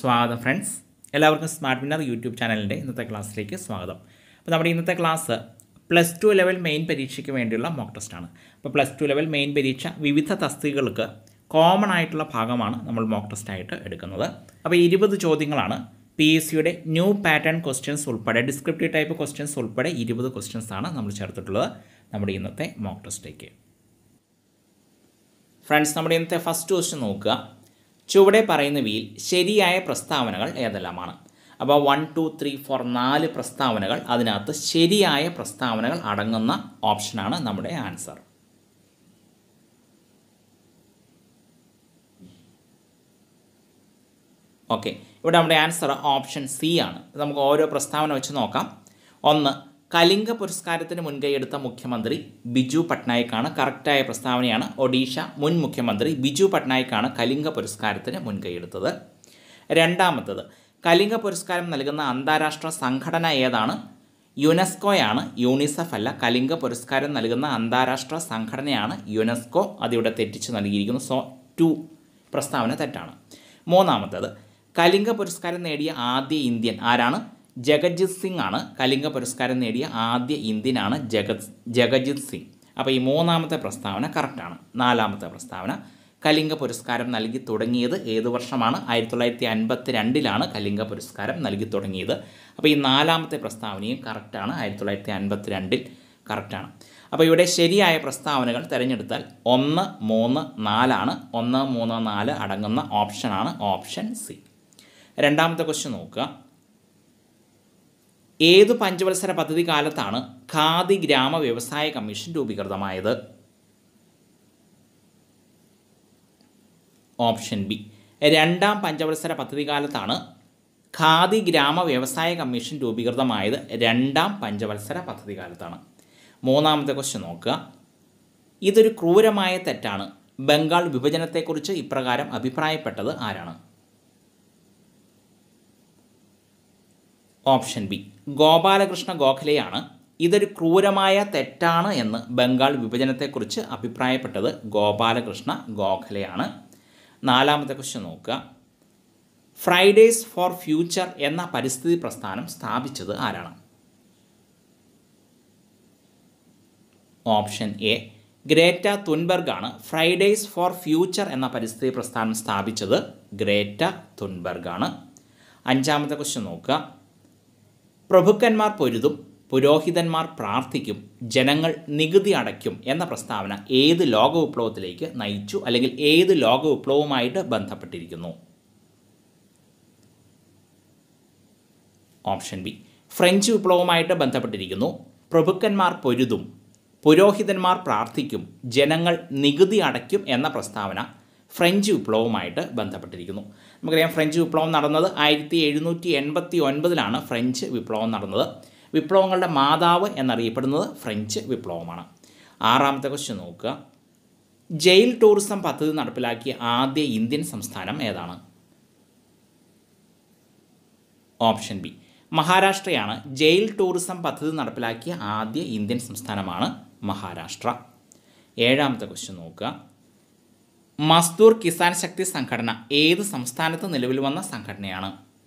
സ്വാഗതം ഫ്രണ്ട്സ് എല്ലാവർക്കും smart winner YouTube ചാനലിൻ്റെ ഇന്നത്തെ ക്ലാസ്സിലേക്ക് സ്വാഗതം അപ്പോൾ നമ്മുടെ ഇന്നത്തെ class plus two level main പരീക്ഷയ്ക്ക് വേണ്ടിയുള്ള മോക്ക് ടെസ്റ്റാണ് അപ്പോൾ പ്ലസ് ടു ലെവൽ മെയിൻ പരീക്ഷ വിവിധ തസ്തികകൾക്ക് കോമൺ ആയിട്ടുള്ള ഭാഗമാണ് നമ്മൾ മോക്ക് ടെസ്റ്റായിട്ട് എടുക്കുന്നത് അപ്പോൾ ഇരുപത് ചോദ്യങ്ങളാണ് പി എസ് സിയുടെ ന്യൂ പാറ്റേൺ ക്വസ്റ്റ്യൻസ് ഉൾപ്പെടെ ഡിസ്ക്രിപ്റ്റീവ് ടൈപ്പ് ക്വസ്റ്റ്യൻസ് ഉൾപ്പെടെ ഇരുപത് ക്വസ്റ്റ്യൻസ് ആണ് നമ്മൾ ചേർത്തിട്ടുള്ളത് നമ്മുടെ ഇന്നത്തെ മോക്ക് ടെസ്റ്റിലേക്ക് ഫ്രണ്ട്സ് നമ്മുടെ ഇന്നത്തെ ഫസ്റ്റ് ക്വസ്റ്റ്യൻ നോക്കുക ചുവടെ പറയുന്നവയിൽ ശരിയായ പ്രസ്താവനകൾ ഏതെല്ലാമാണ് അപ്പോൾ വൺ ടു ത്രീ ഫോർ നാല് പ്രസ്താവനകൾ അതിനകത്ത് ശരിയായ പ്രസ്താവനകൾ അടങ്ങുന്ന ഓപ്ഷനാണ് നമ്മുടെ ആൻസർ ഓക്കെ ഇവിടെ നമ്മുടെ ആൻസർ ഓപ്ഷൻ സി ആണ് നമുക്ക് ഓരോ പ്രസ്താവന വെച്ച് നോക്കാം ഒന്ന് കലിംഗ പുരസ്കാരത്തിന് മുൻകൈയെടുത്ത മുഖ്യമന്ത്രി ബിജു പട്നായിക്കാണ് കറക്റ്റായ പ്രസ്താവനയാണ് ഒഡീഷ മുൻ മുഖ്യമന്ത്രി ബിജു പട്നായിക്കാണ് കലിംഗ പുരസ്കാരത്തിന് മുൻകൈയെടുത്തത് രണ്ടാമത്തത് കലിംഗ പുരസ്കാരം നൽകുന്ന അന്താരാഷ്ട്ര സംഘടന ഏതാണ് യുനെസ്കോയാണ് യൂണിസെഫ് അല്ല കലിംഗ പുരസ്കാരം നൽകുന്ന അന്താരാഷ്ട്ര സംഘടനയാണ് യുനെസ്കോ അതിവിടെ തെറ്റിച്ച് നൽകിയിരിക്കുന്നു സോ ടു പ്രസ്താവന തെറ്റാണ് മൂന്നാമത്തത് കലിംഗ പുരസ്കാരം നേടിയ ആദ്യ ഇന്ത്യൻ ആരാണ് ജഗജിത് സിംഗ് ആണ് കലിംഗ പുരസ്കാരം നേടിയ ആദ്യ ഇന്ത്യനാണ് ജഗത് ജഗജിത് സിംഗ് അപ്പോൾ ഈ മൂന്നാമത്തെ പ്രസ്താവന കറക്റ്റാണ് നാലാമത്തെ പ്രസ്താവന കലിംഗ പുരസ്കാരം നൽകി തുടങ്ങിയത് ഏത് വർഷമാണ് ആയിരത്തി തൊള്ളായിരത്തി അൻപത്തി രണ്ടിലാണ് കലിംഗ പുരസ്കാരം നൽകി തുടങ്ങിയത് അപ്പോൾ ഈ നാലാമത്തെ പ്രസ്താവനയും കറക്റ്റാണ് ആയിരത്തി തൊള്ളായിരത്തി അൻപത്തി രണ്ടിൽ കറക്റ്റാണ് അപ്പോൾ ഇവിടെ ശരിയായ പ്രസ്താവനകൾ തിരഞ്ഞെടുത്താൽ ഒന്ന് മൂന്ന് നാലാണ് ഒന്ന് മൂന്ന് നാല് അടങ്ങുന്ന ഓപ്ഷനാണ് ഓപ്ഷൻ സി രണ്ടാമത്തെ ക്വസ്റ്റ്യൻ നോക്കുക ഏതു പഞ്ചവത്സര പദ്ധതി കാലത്താണ് ഖാദി ഗ്രാമ വ്യവസായ കമ്മീഷൻ രൂപീകൃതമായത് ഓപ്ഷൻ ബി രണ്ടാം പഞ്ചവത്സര പദ്ധതി കാലത്താണ് ഖാദി ഗ്രാമ വ്യവസായ കമ്മീഷൻ രൂപീകൃതമായത് രണ്ടാം പഞ്ചവത്സര പദ്ധതി കാലത്താണ് മൂന്നാമത്തെ ക്വസ്റ്റ്യൻ നോക്കുക ഇതൊരു ക്രൂരമായ തെറ്റാണ് ബംഗാൾ വിഭജനത്തെക്കുറിച്ച് ഇപ്രകാരം അഭിപ്രായപ്പെട്ടത് ആരാണ് ഓപ്ഷൻ ബി ഗോപാലകൃഷ്ണ ഗോഖലെയാണ് ഇതൊരു ക്രൂരമായ തെറ്റാണ് എന്ന് ബംഗാൾ വിഭജനത്തെക്കുറിച്ച് അഭിപ്രായപ്പെട്ടത് ഗോപാലകൃഷ്ണ ഗോഖലെയാണ് നാലാമത്തെ ക്വസ്റ്റ്യൻ നോക്കുക ഫ്രൈഡേസ് ഫോർ ഫ്യൂച്ചർ എന്ന പരിസ്ഥിതി പ്രസ്ഥാനം സ്ഥാപിച്ചത് ആരാണ് ഓപ്ഷൻ എ ഗ്രേറ്റ തുൻബർഗ് ആണ് ഫ്രൈഡേസ് ഫോർ ഫ്യൂച്ചർ എന്ന പരിസ്ഥിതി പ്രസ്ഥാനം സ്ഥാപിച്ചത് ഗ്രേറ്റ തുൻബർഗ് ആണ് അഞ്ചാമത്തെ ക്വസ്റ്റ്യൻ നോക്കുക പ്രഭുക്കന്മാർ പൊരുതും പുരോഹിതന്മാർ പ്രാർത്ഥിക്കും ജനങ്ങൾ നികുതി അടയ്ക്കും എന്ന പ്രസ്താവന ഏത് ലോക വിപ്ലവത്തിലേക്ക് നയിച്ചു അല്ലെങ്കിൽ ഏത് ലോക വിപ്ലവവുമായിട്ട് ബന്ധപ്പെട്ടിരിക്കുന്നു ഓപ്ഷൻ ബി ഫ്രഞ്ച് വിപ്ലവവുമായിട്ട് ബന്ധപ്പെട്ടിരിക്കുന്നു പ്രഭുക്കന്മാർ പൊരുതും പുരോഹിതന്മാർ പ്രാർത്ഥിക്കും ജനങ്ങൾ നികുതി അടയ്ക്കും എന്ന പ്രസ്താവന ഫ്രഞ്ച് വിപ്ലവവുമായിട്ട് ബന്ധപ്പെട്ടിരിക്കുന്നു നമുക്കറിയാം ഫ്രഞ്ച് വിപ്ലവം നടന്നത് ആയിരത്തി എഴുന്നൂറ്റി എൺപത്തി ഒൻപതിലാണ് ഫ്രഞ്ച് വിപ്ലവം നടന്നത് വിപ്ലവങ്ങളുടെ മാതാവ് എന്നറിയപ്പെടുന്നത് ഫ്രഞ്ച് വിപ്ലവമാണ് ആറാമത്തെ ക്വസ്റ്റ്യൻ നോക്കുക ജയിൽ ടൂറിസം പദ്ധതി നടപ്പിലാക്കിയ ആദ്യ ഇന്ത്യൻ സംസ്ഥാനം ഏതാണ് ഓപ്ഷൻ ബി മഹാരാഷ്ട്രയാണ് ജയിൽ ടൂറിസം പദ്ധതി നടപ്പിലാക്കിയ ആദ്യ ഇന്ത്യൻ സംസ്ഥാനമാണ് മഹാരാഷ്ട്ര ഏഴാമത്തെ ക്വസ്റ്റ്യൻ നോക്കുക മസ്ദൂർ കിസാൻ ശക്തി സംഘടന ഏത് സംസ്ഥാനത്ത് നിലവിൽ വന്ന സംഘടനയാണ്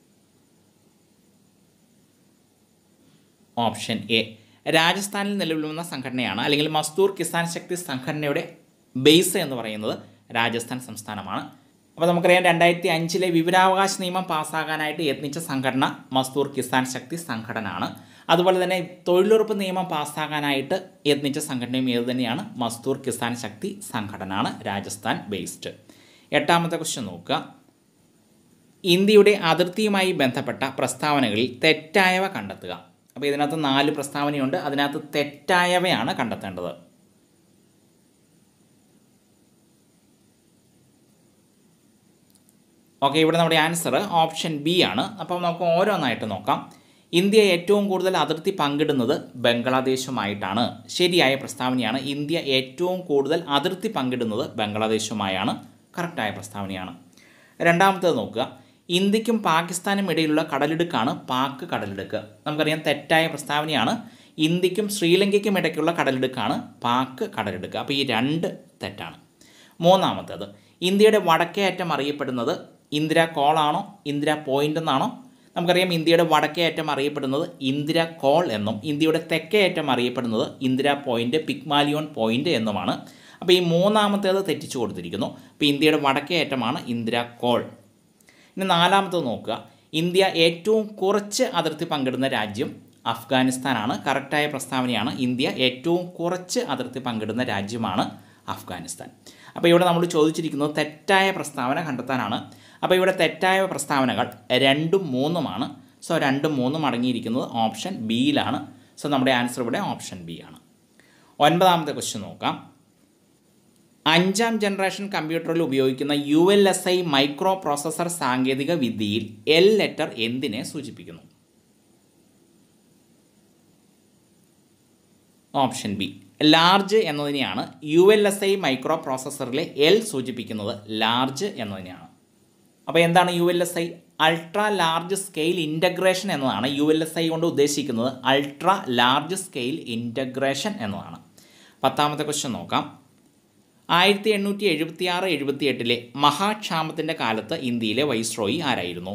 ഓപ്ഷൻ എ രാജസ്ഥാനിൽ നിലവിൽ വന്ന സംഘടനയാണ് അല്ലെങ്കിൽ മസ്ദൂർ കിസാൻ ശക്തി സംഘടനയുടെ ബേസ് എന്ന് പറയുന്നത് രാജസ്ഥാൻ സംസ്ഥാനമാണ് അപ്പോൾ നമുക്കറിയാം രണ്ടായിരത്തി അഞ്ചിലെ വിവരാവകാശ നിയമം പാസ്സാകാനായിട്ട് യത്നിച്ച സംഘടന മസ്ദൂർ കിസാൻ ശക്തി സംഘടന ആണ് അതുപോലെ തന്നെ തൊഴിലുറപ്പ് നിയമം പാസ്സാകാനായിട്ട് യത്നിച്ച സംഘടനയും ഏത് തന്നെയാണ് മസ്ദൂർ കിസാൻ ശക്തി സംഘടന ആണ് രാജസ്ഥാൻ ബേസ്ഡ് എട്ടാമത്തെ ക്വസ്റ്റ്യൻ നോക്കുക ഇന്ത്യയുടെ അതിർത്തിയുമായി ബന്ധപ്പെട്ട പ്രസ്താവനകളിൽ തെറ്റായവ കണ്ടെത്തുക അപ്പോൾ ഇതിനകത്ത് നാല് പ്രസ്താവനയുണ്ട് അതിനകത്ത് തെറ്റായവയാണ് കണ്ടെത്തേണ്ടത് ഓക്കെ ഇവിടെ നമ്മുടെ ആൻസർ ഓപ്ഷൻ ബി ആണ് അപ്പോൾ നമുക്ക് ഓരോന്നായിട്ട് നോക്കാം ഇന്ത്യ ഏറ്റവും കൂടുതൽ അതിർത്തി പങ്കിടുന്നത് ബംഗ്ലാദേശുമായിട്ടാണ് ശരിയായ പ്രസ്താവനയാണ് ഇന്ത്യ ഏറ്റവും കൂടുതൽ അതിർത്തി പങ്കിടുന്നത് ബംഗ്ലാദേശുമായാണ് കറക്റ്റായ പ്രസ്താവനയാണ് രണ്ടാമത്തേത് നോക്കുക ഇന്ത്യക്കും പാകിസ്ഥാനും ഇടയിലുള്ള കടലിടുക്കാണ് പാക് കടലിടുക്ക് നമുക്കറിയാം തെറ്റായ പ്രസ്താവനയാണ് ഇന്ത്യക്കും ശ്രീലങ്കയ്ക്കും ഇടയ്ക്കുള്ള കടലിടുക്കാണ് പാക് കടലിടുക്ക് അപ്പോൾ ഈ രണ്ട് തെറ്റാണ് മൂന്നാമത്തേത് ഇന്ത്യയുടെ വടക്കേ അറ്റം അറിയപ്പെടുന്നത് ഇന്ദിര കോൾ ആണോ ഇന്ദിര പോയിന്റ് എന്നാണോ നമുക്കറിയാം ഇന്ത്യയുടെ വടക്കേ അറ്റം അറിയപ്പെടുന്നത് ഇന്ദിര കോൾ എന്നും ഇന്ത്യയുടെ തെക്കേ അറ്റം അറിയപ്പെടുന്നത് ഇന്ദിര പോയിന്റ് പിക്മാലിയോൺ പോയിന്റ് എന്നുമാണ് അപ്പോൾ ഈ മൂന്നാമത്തേത് തെറ്റിച്ചു കൊടുത്തിരിക്കുന്നു അപ്പോൾ ഇന്ത്യയുടെ വടക്കേ അറ്റമാണ് ഇന്ദിര കോൾ ഇനി നാലാമത്തത് നോക്കുക ഇന്ത്യ ഏറ്റവും കുറച്ച് അതിർത്തി പങ്കിടുന്ന രാജ്യം അഫ്ഗാനിസ്ഥാനാണ് കറക്റ്റായ പ്രസ്താവനയാണ് ഇന്ത്യ ഏറ്റവും കുറച്ച് അതിർത്തി പങ്കിടുന്ന രാജ്യമാണ് അഫ്ഗാനിസ്ഥാൻ അപ്പോൾ ഇവിടെ നമ്മൾ ചോദിച്ചിരിക്കുന്നത് തെറ്റായ പ്രസ്താവന കണ്ടെത്താനാണ് അപ്പോൾ ഇവിടെ തെറ്റായ പ്രസ്താവനകൾ രണ്ടും മൂന്നുമാണ് സോ രണ്ടും മൂന്നും അടങ്ങിയിരിക്കുന്നത് ഓപ്ഷൻ ബിയിലാണ് സോ നമ്മുടെ ആൻസർ ഇവിടെ ഓപ്ഷൻ ബി ആണ് ഒൻപതാമത്തെ ക്വസ്റ്റ്യൻ നോക്കാം അഞ്ചാം ജനറേഷൻ കമ്പ്യൂട്ടറിൽ ഉപയോഗിക്കുന്ന U L S I micro processor സാങ്കേതിക വിദ്യയിൽ എൽ ലെറ്റർ എന്തിനെ സൂചിപ്പിക്കുന്നു ഓപ്ഷൻ ബി ലാർജ് എന്നതിനെയാണ് U L S I micro പ്രോസസറിലെ എൽ സൂചിപ്പിക്കുന്നത് ലാർജ് എന്നതിനെയാണ് അപ്പോൾ എന്താണ് U L S I ultra large scale integration എന്നതാണ് യു എൽ എസ് ഐ കൊണ്ട് ഉദ്ദേശിക്കുന്നത് അൾട്രാ ലാർജ് സ്കെയിൽ ഇൻ്റഗ്രേഷൻ എന്നതാണ് പത്താമത്തെ ക്വസ്റ്റ്യൻ നോക്കാം ആയിരത്തി എണ്ണൂറ്റി എഴുപത്തി ആറ് എഴുപത്തി എട്ടിലെ മഹാക്ഷാമത്തിൻ്റെ കാലത്ത് ഇന്ത്യയിലെ വൈസ്രോയി ആരായിരുന്നു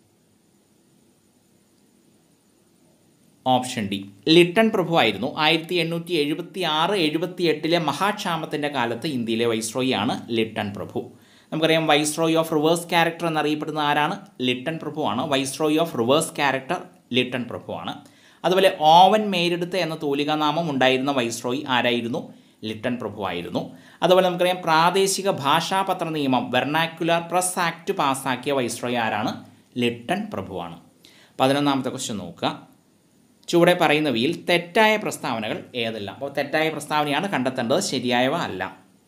ഓപ്ഷൻ ഡി ലിട്ടൺ പ്രഭു ആയിരുന്നു ആയിരത്തി എണ്ണൂറ്റി എഴുപത്തി ആറ് എഴുപത്തി എട്ടിലെ മഹാക്ഷാമത്തിൻ്റെ കാലത്ത് ഇന്ത്യയിലെ വൈസ്രോയി ആണ് ലിട്ടൺ പ്രഭു നമുക്കറിയാം വൈസ്രോയി ഓഫ് റിവേഴ്സ് ക്യാരക്ടർ എന്നറിയപ്പെടുന്ന ആരാണ് ലിട്ടൺ പ്രഭു ആണ് viceroy of reverse character Lytton പ്രഭു ആണ് അതുപോലെ ഓവൻ മേരെടുത്ത് എന്ന തൂലികാനാമം ഉണ്ടായിരുന്ന വൈസ്രോയി ആരായിരുന്നു ലിട്ടൺ പ്രഭു ആയിരുന്നു അതുപോലെ നമുക്കറിയാം പ്രാദേശിക ഭാഷാപത്ര നിയമം വെർണാക്കുലർ പ്രസ് ആക്ട് പാസ്സാക്കിയ വൈസ്രോയി ആരാണ് ലിട്ടൺ പ്രഭുവാണ് പതിനൊന്നാമത്തെ ക്വസ്റ്റ്യൻ നോക്കുക ചുവടെ പറയുന്നവയിൽ തെറ്റായ പ്രസ്താവനകൾ ഏതെല്ലാം അപ്പോൾ തെറ്റായ പ്രസ്താവനയാണ് കണ്ടെത്തേണ്ടത് ശരിയായവ അല്ല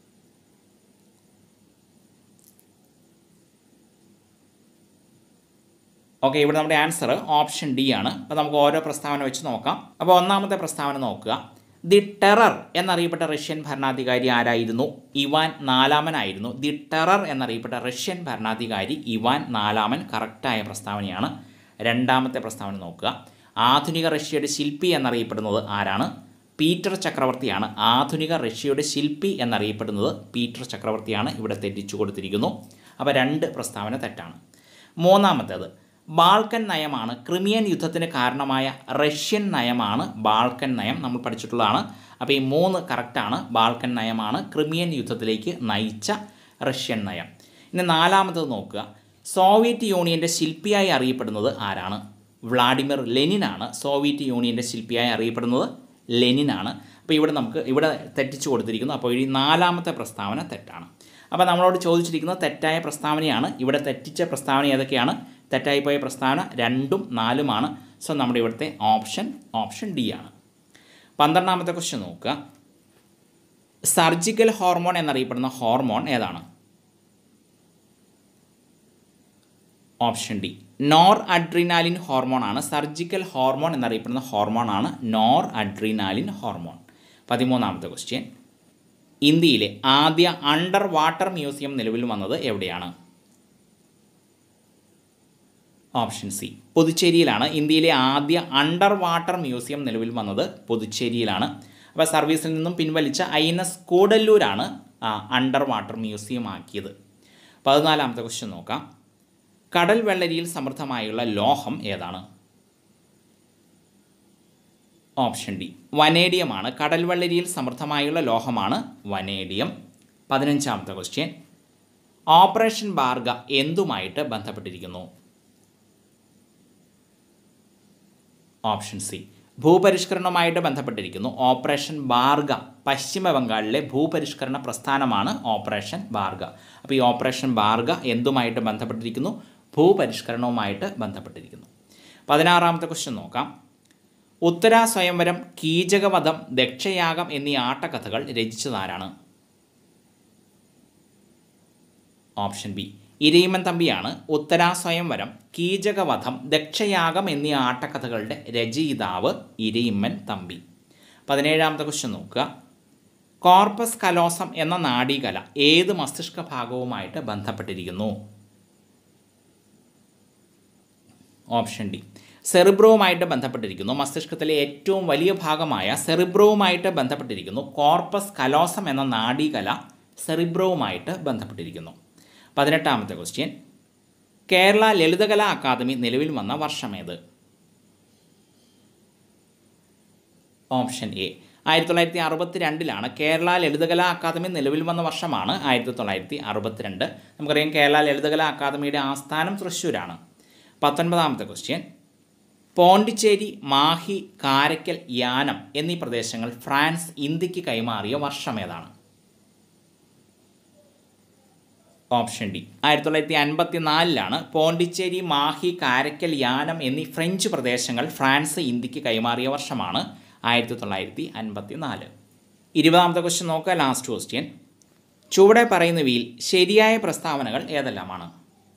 ഓക്കെ ഇവിടെ നമ്മുടെ ആൻസർ ഓപ്ഷൻ ഡി ആണ് അപ്പോൾ നമുക്ക് ഓരോ പ്രസ്താവന വെച്ച് നോക്കാം അപ്പോൾ ഒന്നാമത്തെ പ്രസ്താവന നോക്കുക ദി ടെറർ എന്നറിയപ്പെട്ട റഷ്യൻ ഭരണാധികാരി ആരായിരുന്നു ഇവാൻ നാലാമനായിരുന്നു ദി ടെറർ എന്നറിയപ്പെട്ട റഷ്യൻ ഭരണാധികാരി ഇവാൻ നാലാമൻ കറക്റ്റായ പ്രസ്താവനയാണ് രണ്ടാമത്തെ പ്രസ്താവന നോക്കുക ആധുനിക റഷ്യയുടെ ശില്പി എന്നറിയപ്പെടുന്നത് ആരാണ് പീറ്റർ ചക്രവർത്തിയാണ് ആധുനിക റഷ്യയുടെ ശില്പി എന്നറിയപ്പെടുന്നത് പീറ്റർ ചക്രവർത്തിയാണ് ഇവിടെ തെറ്റിച്ചു കൊടുത്തിരിക്കുന്നു അപ്പോൾ രണ്ട് പ്രസ്താവന തെറ്റാണ് മൂന്നാമത്തേത് ബാൾക്കൻ നയമാണ് ക്രിമിയൻ യുദ്ധത്തിന് കാരണമായ റഷ്യൻ നയമാണ് ബാൾക്കൻ നയം നമ്മൾ പഠിച്ചിട്ടുള്ളതാണ് അപ്പോൾ ഈ മൂന്ന് കറക്റ്റാണ് ബാൾക്കൻ നയമാണ് ക്രിമിയൻ യുദ്ധത്തിലേക്ക് നയിച്ച റഷ്യൻ നയം ഇനി നാലാമത്തത് നോക്കുക സോവിയറ്റ് യൂണിയൻ്റെ ശില്പിയായി അറിയപ്പെടുന്നത് ആരാണ് വ്ളാഡിമിർ ലെനിനാണ് സോവിയറ്റ് യൂണിയൻ്റെ ശില്പിയായി അറിയപ്പെടുന്നത് ലെനിനാണ് അപ്പോൾ ഇവിടെ നമുക്ക് ഇവിടെ തെറ്റിച്ചു കൊടുത്തിരിക്കുന്നു അപ്പോൾ ഈ നാലാമത്തെ പ്രസ്താവന തെറ്റാണ് അപ്പോൾ നമ്മളോട് ചോദിച്ചിരിക്കുന്നത് തെറ്റായ പ്രസ്താവനയാണ് ഇവിടെ തെറ്റിച്ച പ്രസ്താവന ഏതൊക്കെയാണ് തെറ്റായിപ്പോയ പ്രസ്താവന രണ്ടും നാലുമാണ് സോ നമ്മുടെ ഇവിടുത്തെ ഓപ്ഷൻ ഓപ്ഷൻ ഡി ആണ് പന്ത്രണ്ടാമത്തെ ക്വസ്റ്റ്യൻ നോക്കുക സർജിക്കൽ ഹോർമോൺ എന്നറിയപ്പെടുന്ന ഹോർമോൺ ഏതാണ് option D noradrenaline hormone ആണ് സർജിക്കൽ ഹോർമോൺ എന്നറിയപ്പെടുന്ന ഹോർമോൺ ആണ് നോർ അഡ്രീനാലിൻ ഹോർമോൺ പതിമൂന്നാമത്തെ ക്വസ്റ്റ്യൻ ഇന്ത്യയിലെ ആദ്യ അണ്ടർ വാട്ടർ മ്യൂസിയം നിലവിൽ വന്നത് എവിടെയാണ് ഓപ്ഷൻ സി പുതുച്ചേരിയിലാണ് ഇന്ത്യയിലെ ആദ്യ അണ്ടർ വാട്ടർ മ്യൂസിയം നിലവിൽ വന്നത് പുതുച്ചേരിയിലാണ് അപ്പോൾ സർവീസിൽ നിന്നും പിൻവലിച്ച ഐ എൻ എസ് കൂടല്ലൂരാണ് അണ്ടർ വാട്ടർ മ്യൂസിയം ആക്കിയത് പതിനാലാമത്തെ ക്വസ്റ്റ്യൻ നോക്കാം കടൽ വെള്ളരിയിൽ സമൃദ്ധമായുള്ള ലോഹം ഏതാണ് ഓപ്ഷൻ ഡി വനേഡിയമാണ് കടൽ വെള്ളരിയിൽ സമൃദ്ധമായുള്ള ലോഹമാണ് വനേഡിയം പതിനഞ്ചാമത്തെ ക്വസ്റ്റ്യൻ ഓപ്പറേഷൻ ബാർഗ എന്തുമായിട്ട് ബന്ധപ്പെട്ടിരിക്കുന്നു ഓപ്ഷൻ സി ഭൂപരിഷ്കരണവുമായിട്ട് ബന്ധപ്പെട്ടിരിക്കുന്നു ഓപ്പറേഷൻ ബാർഗ പശ്ചിമ ബംഗാളിലെ ഭൂപരിഷ്കരണ പ്രസ്ഥാനമാണ് ഓപ്പറേഷൻ ബാർഗ അപ്പോൾ ഈ ഓപ്പറേഷൻ ബാർഗ എന്തുമായിട്ട് ബന്ധപ്പെട്ടിരിക്കുന്നു ഭൂപരിഷ്കരണവുമായിട്ട് ബന്ധപ്പെട്ടിരിക്കുന്നു പതിനാറാമത്തെ ക്വസ്റ്റ്യൻ നോക്കാം ഉത്തര സ്വയംവരം കീചകവധം ദക്ഷയാഗം എന്നീ ആട്ടക്കഥകൾ രചിച്ചതാരാണ് ഓപ്ഷൻ ബി ഇരയിമൻ തമ്പിയാണ് ഉത്തരാ സ്വയംവരം കീചകവധം ദക്ഷയാഗം എന്നീ ആട്ടക്കഥകളുടെ രചയിതാവ് ഇരയിമ്മൻ തമ്പി പതിനേഴാമത്തെ ക്വസ്റ്റ്യൻ നോക്കുക കോർപ്പസ് കലോസം എന്ന നാഡീകല ഏത് മസ്തിഷ്ക ഭാഗവുമായിട്ട് ബന്ധപ്പെട്ടിരിക്കുന്നു ഓപ്ഷൻ ഡി സെറിബ്രോവുമായിട്ട് ബന്ധപ്പെട്ടിരിക്കുന്നു മസ്തിഷ്കത്തിലെ ഏറ്റവും വലിയ ഭാഗമായ സെറിബ്രോവുമായിട്ട് ബന്ധപ്പെട്ടിരിക്കുന്നു കോർപ്പസ് കലോസം എന്ന നാഡീകല സെറിബ്രോവുമായിട്ട് ബന്ധപ്പെട്ടിരിക്കുന്നു പതിനെട്ടാമത്തെ ക്വസ്റ്റ്യൻ കേരള ലളിതകലാ അക്കാദമി നിലവിൽ വന്ന വർഷമേത് ഓപ്ഷൻ എ ആയിരത്തി തൊള്ളായിരത്തി അറുപത്തി രണ്ടിലാണ് കേരള ലളിതകലാ അക്കാദമി നിലവിൽ വന്ന വർഷമാണ് ആയിരത്തി തൊള്ളായിരത്തി അറുപത്തിരണ്ട് നമുക്കറിയാം കേരള ലളിതകലാ അക്കാദമിയുടെ ആസ്ഥാനം തൃശ്ശൂരാണ് പത്തൊൻപതാമത്തെ ക്വസ്റ്റ്യൻ പോണ്ടിച്ചേരി മാഹി കാരക്കൽ യാനം എന്നീ പ്രദേശങ്ങൾ ഫ്രാൻസ് ഇന്ത്യക്ക് കൈമാറിയ വർഷമേതാണ് ഓപ്ഷൻ ഡി ആയിരത്തി തൊള്ളായിരത്തി അൻപത്തി നാലിലാണ് പോണ്ടിച്ചേരി മാഹി കാരക്കൽ യാനം എന്നീ ഫ്രഞ്ച് പ്രദേശങ്ങൾ ഫ്രാൻസ് ഇന്ത്യക്ക് കൈമാറിയ വർഷമാണ് ആയിരത്തി തൊള്ളായിരത്തി അൻപത്തി നാല് ഇരുപതാമത്തെ ക്വസ്റ്റ്യൻ നോക്കുക ലാസ്റ്റ് ക്വസ്റ്റ്യൻ ചുവടെ പറയുന്നവയിൽ ശരിയായ പ്രസ്താവനകൾ ഏതെല്ലാമാണ്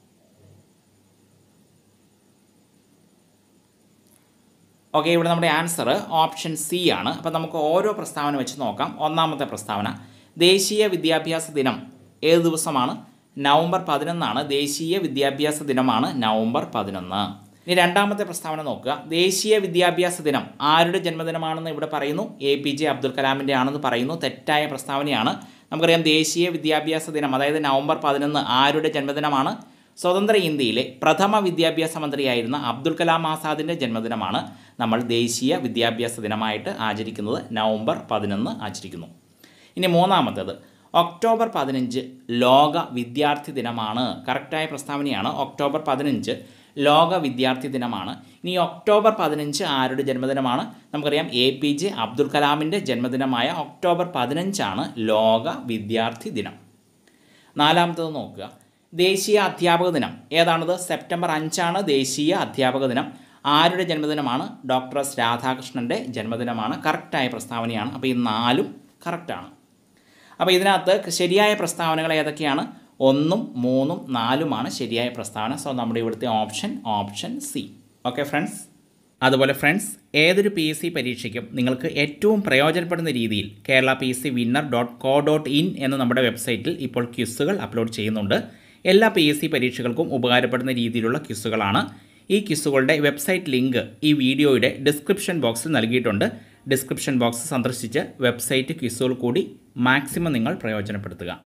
ഓക്കെ ഇവിടെ നമ്മുടെ ആൻസർ ഓപ്ഷൻ സി ആണ് അപ്പോൾ നമുക്ക് ഓരോ പ്രസ്താവന വെച്ച് നോക്കാം ഒന്നാമത്തെ പ്രസ്താവന ദേശീയ വിദ്യാഭ്യാസ ദിനം ഏത് ദിവസമാണ് നവംബർ പതിനൊന്നാണ് ദേശീയ വിദ്യാഭ്യാസ ദിനമാണ് നവംബർ പതിനൊന്ന് ഇനി രണ്ടാമത്തെ പ്രസ്താവന നോക്കുക ദേശീയ വിദ്യാഭ്യാസ ദിനം ആരുടെ ജന്മദിനമാണെന്ന് ഇവിടെ പറയുന്നു എ പി ജെ അബ്ദുൽ കലാമിൻ്റെ ആണെന്ന് പറയുന്നു തെറ്റായ പ്രസ്താവനയാണ് നമുക്കറിയാം ദേശീയ വിദ്യാഭ്യാസ ദിനം അതായത് നവംബർ പതിനൊന്ന് ആരുടെ ജന്മദിനമാണ് സ്വതന്ത്ര ഇന്ത്യയിലെ പ്രഥമ വിദ്യാഭ്യാസ മന്ത്രിയായിരുന്ന അബ്ദുൽ കലാം ആസാദിൻ്റെ ജന്മദിനമാണ് നമ്മൾ ദേശീയ വിദ്യാഭ്യാസ ദിനമായിട്ട് ആചരിക്കുന്നത് നവംബർ പതിനൊന്ന് ആചരിക്കുന്നു ഇനി മൂന്നാമത്തേത് ഒക്ടോബർ പതിനഞ്ച് ലോക വിദ്യാർത്ഥി ദിനമാണ് കറക്റ്റായ പ്രസ്താവനയാണ് ഒക്ടോബർ പതിനഞ്ച് ലോക വിദ്യാർത്ഥി ദിനമാണ് ഇനി ഒക്ടോബർ പതിനഞ്ച് ആരുടെ ജന്മദിനമാണ് നമുക്കറിയാം എ പി ജെ അബ്ദുൽ കലാമിൻ്റെ ജന്മദിനമായ ഒക്ടോബർ പതിനഞ്ചാണ് ലോക വിദ്യാർത്ഥി ദിനം നാലാമത്തത് നോക്കുക ദേശീയ അധ്യാപക ദിനം ഏതാണത് സെപ്റ്റംബർ അഞ്ചാണ് ദേശീയ അധ്യാപക ദിനം ആരുടെ ജന്മദിനമാണ് ഡോക്ടർ എസ് രാധാകൃഷ്ണൻ്റെ ജന്മദിനമാണ് കറക്റ്റായ പ്രസ്താവനയാണ് അപ്പോൾ ഈ നാലും കറക്റ്റാണ് അപ്പോൾ ഇതിനകത്ത് ശരിയായ പ്രസ്താവനകൾ ഏതൊക്കെയാണ് ഒന്നും മൂന്നും നാലുമാണ് ശരിയായ പ്രസ്താവന സോ നമ്മുടെ ഇവിടുത്തെ option option C okay friends അതുപോലെ ഫ്രണ്ട്സ് ഏതൊരു പി എസ് സി പരീക്ഷയ്ക്കും നിങ്ങൾക്ക് ഏറ്റവും പ്രയോജനപ്പെടുന്ന രീതിയിൽ Kerala P S C winner dot co dot in എന്ന നമ്മുടെ വെബ്സൈറ്റിൽ ഇപ്പോൾ ക്വിസുകൾ അപ്ലോഡ് ചെയ്യുന്നുണ്ട് എല്ലാ പി എസ് സി പരീക്ഷകൾക്കും ഉപകാരപ്പെടുന്ന രീതിയിലുള്ള ക്വിസുകളാണ് ഈ ക്വിസുകളുടെ വെബ്സൈറ്റ് ലിങ്ക് ഈ വീഡിയോയുടെ ഡിസ്ക്രിപ്ഷൻ ബോക്സിൽ നൽകിയിട്ടുണ്ട് ഡിസ്ക്രിപ്ഷൻ ബോക്സ് സന്ദർശിച്ച് വെബ്സൈറ്റ് ക്വിസുകൾ കൂടി മാക്സിമം നിങ്ങൾ പ്രയോജനപ്പെടുത്തുക